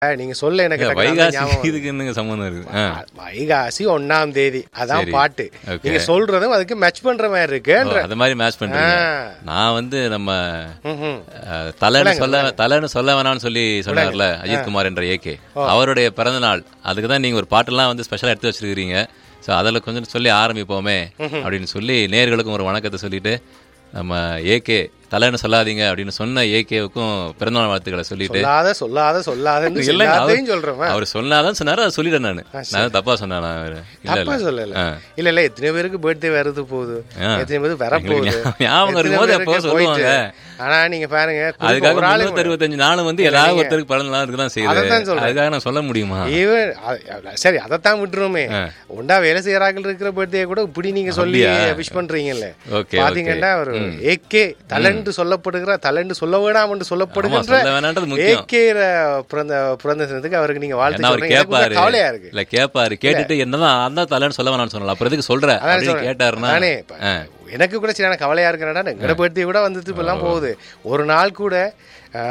நீங்க சொல்ல எனக்கு இல்ல, டக்குனு அந்த வைகாசி ஞாபகம் வருது. இதுக்கு என்னங்க சம்மந்தம் இருக்கு ஆ. வைகாசி ஒண்ணாம் தேதி அதான் சரி. பாட்டு Okay. நீங்க சொல்றதும் அதுக்கு மேட்ச் பண்ற மாதிரி ஓ, இருக்குன்ற அது மாதிரி மேட்ச் பண்றீங்க ஆ. நான் வந்து நம்ம ம்ஹும். அஹ், தலைன்னு சொல்ல தலைன்னு சொல்ல வேணாம்னு சொல்லி சொன்னார்ல அஜித் குமார் என்ற ஏகே அவருடைய பிறந்த நாள் அதுக்கு தான் நீங்க ஒரு பாட்டெல்லாம் வந்து ஸ்பெஷலா எடுத்து வச்சிருக்கீங்க ஸோ அதில் கொஞ்சம் சொல்லி ஆரம்பிப்போமே அப்படின்னு சொல்லி நேர்களுக்கும் ஒரு வணக்கத்தை சொல்லிட்டு நம்ம ஏகே தலைன்னு சொல்லாதீங்க அப்படின்னு சொன்ன ஏகேவுக்கும் பிறந்தநாள் வாழ்த்துக்களை சொல்லிட்டு சொல்லாத சொல்லாத சொல்லாதன்னு இல்ல, எல்லாத்தையும் அவர்- சொல்றேன் அவர் சொன்னாதான் சொன்னாரு அதை சொல்லிட்டேன் நான் நான் தப்பா சொன்னேன் நான் அவரு. இல்ல தப்பா இல்ல சொல்லல ஆ. இல்ல இல்ல எத்தனை பேருக்கு பர்த்டே வருது போகுது ஆ. எத்தனை பேருக்கு வர போகுது எங்களுக்கு ஞாபகம் எத்தனை இருக்கும்போது பேருக்கு எப்போ போயிட்டு. சொல்லுவாங்க. ஆனா நீங்க பாருங்க குறிப்பா அதுக்காக ஒரு ஆளு முன்னூத்தி அறுபத்தஞ்சு நாள் வந்து ஏதாவது ஒருத்தருக்கு பிறந்த நாள் இருக்குதான் செய்யுது அதைத்தான் சொல்றேன். அதுக்காக நான் சொல்ல முடியுமா இவன் அ- சரி அதைத்தான் விட்டுருமே உண்டா வேலை செய்யறார்கள் இருக்கிற பர்த்டே கூட இப்படி நீங்க சொல்லி அப்படியா? விஷ் பண்றீங்கல்ல Okay, பாத்தீங்கன்னா ஒரு ஏகே தலண்டு சொல்லப்படுகிற தலண்டு சொல்ல வேணாம் என்று ஆமா, சொல்லப்படுகின்ற சொல்ல வேணான்றது முக்கியம். ஏகே பிறந்த பிறந்த தினத்துக்கு அவருக்கு நீங்க வாழ்த்து ஏன்னா அவர் சொல்றீங்க எனக்கு கேட்பாரு கொஞ்சம் கவலையா இருக்கு இல்ல கேட்பாரு கேட்டுட்டு என்னதான் அந்த தலைன்னு சொல்ல வேணாம்னு சொல்லலாம் அப்புறம் எதுக்கு சொல்ற அதான் அப்படின்னு சொல்றேன். கேட்டாருன்னா நானே இப்ப ஆ. எனக்கு கூட சரியான கவலையா இருக்கிறேன்டா எங்கட பர்த்டே கூட வந்துட்டு இப்பெல்லாம் போகுது ஒரு நாள் கூட ஆ,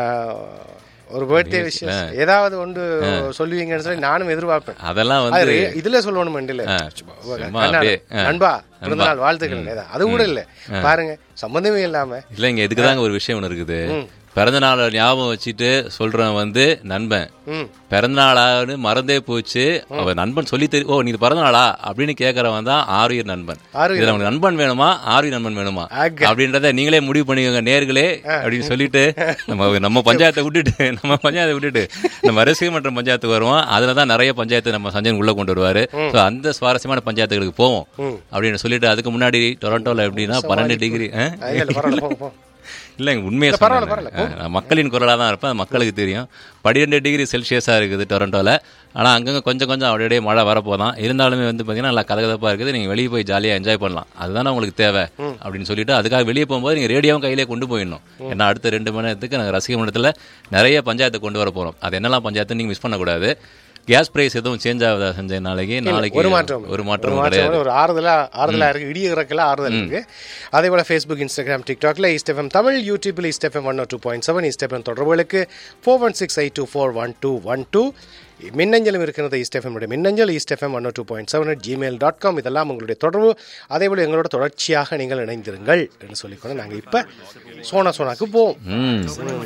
ஒரு பர்த்டே விஷயம் ஏதாவது ஒன்று சொல்லுவீங்கன்னு சொல்லி நானும் எதிர்பார்ப்பேன் அதெல்லாம் அது வந்து re- இதுல சொல்லணும் இல்ல சும்மா அப்படியே, ஆ. நண்பா பிறந்த நாள் வாழ்த்துக்கள் ஏதா- அது கூட இல்ல பாருங்க சம்பந்தமே இல்லாம இல்லைங்க இதுக்குதாங்க ஒரு விஷயம் ஒன்று இருக்குது பிறந்த நாள் ஞாபகம் வச்சுட்டு சொல்றவன் வந்து நண்பன் ம். பிறந்த நாளான்னு மறந்தே போச்சு அவன் நண்பன் சொல்லி தெரி ஓ நீ பிறந்த நாளா அப்படின்னு கேட்கறவன் தான் ஆரியர் நண்பன் ஆருயிர் இதுல நமக்கு நண்பன் வேணுமா ஆரியர் நண்பன் வேணுமா ஆக. அப்படின்றத நீங்களே முடிவு பண்ணிக்கோங்க நேர்களே அப்படின்னு சொல்லிட்டு நம்ம நம்ம பஞ்சாயத்தை விட்டுட்டு நம்ம பஞ்சாயத்தை விட்டுட்டு நம்ம ரசிக மன்ற பஞ்சாயத்துக்கு வருவோம் அதுல தான் நிறைய பஞ்சாயத்து நம்ம சஞ்சயன் உள்ள கொண்டு வருவாரு ஸோ அந்த சுவாரஸ்யமான பஞ்சாயத்துகளுக்கு போவோம் அப்படின்னு சொல்லிட்டு அதுக்கு முன்னாடி டொரண்டோல எப்படின்னா பன்னெண்டு டிகிரி இல்ல, இல்ல, பரவாயில்ல, போங்க, போங்க. இல்லைங்க உண்மையை பரவாயில்ல, சொன்னேன் பரவாயில்ல, நான் மக்களின் குரலாக தான் இருப்பேன் அது மக்களுக்கு தெரியும் பன்னிரெண்டு டிகிரி செல்சியஸாக இருக்குது டொரண்டோவில் ஆனால் அங்கங்கே கொஞ்சம் கொஞ்சம் அப்படியே மழை வரப்போதான் இருந்தாலுமே வந்து பார்த்தீங்கன்னா நல்லா கதகதப்பாக இருக்குது நீங்கள் வெளியே போய் ஜாலியாக என்ஜாய் பண்ணலாம் அதுதானே உங்களுக்கு தேவை அப்படின்னு சொல்லிட்டு அதுக்காக வெளியே போகும்போது நீங்கள் ரேடியோவும் கையிலே கொண்டு போயிடணும் ஏன்னா அடுத்த ரெண்டு மணி நேரத்துக்கு நாங்கள் ரசிக மன்றத்தில் நிறைய பஞ்சாயத்தை கொண்டு வர போகிறோம் அது என்னெல்லாம் பஞ்சாயத்து நீங்கள் மிஸ் பண்ணக்கூடாது கேஸ் பிரைஸ் எதுவும் சேஞ்ச் ஆகுதா செஞ்ச நாளைக்கு நாளைக்கு ஒரு மாற்றம் ஒரு ஒரு மாற்றம் கிடையாது மாற்றம் ஒரு ஆறுதலா ஆறுதலா இருக்கு இடி இறக்கல ஆறுதல் இருக்கு அதே போல ஃபேஸ்புக் இன்ஸ்டாகிராம் டிக்டாக்ல ஈஸ்ட் எஃப்எம் தமிழ் யூடியூப்ல East FM one two point seven East FM தொடர்புகளுக்கு four one six eight two four one two one two மின்னஞ்சலும் இருக்கிறது ஈஸ்ட் எஃப்எம் மின்னஞ்சல் East FM one two point seven Gmail dot com இதெல்லாம் உங்களுடைய தொடர்பு அதே போல எங்களோட தொடர்ச்சியாக நீங்கள் இணைந்திருங்கள் என்று சொல்லிக்கொண்டு நாங்கள் இப்போ சோனா சோனாக்கு போவோம் ம்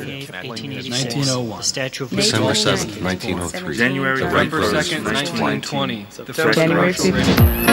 1901. The Statue of December Liberty. 7th, 1903. January The Wright 2nd, brothers finished flying 1920. The first first January commercial radio.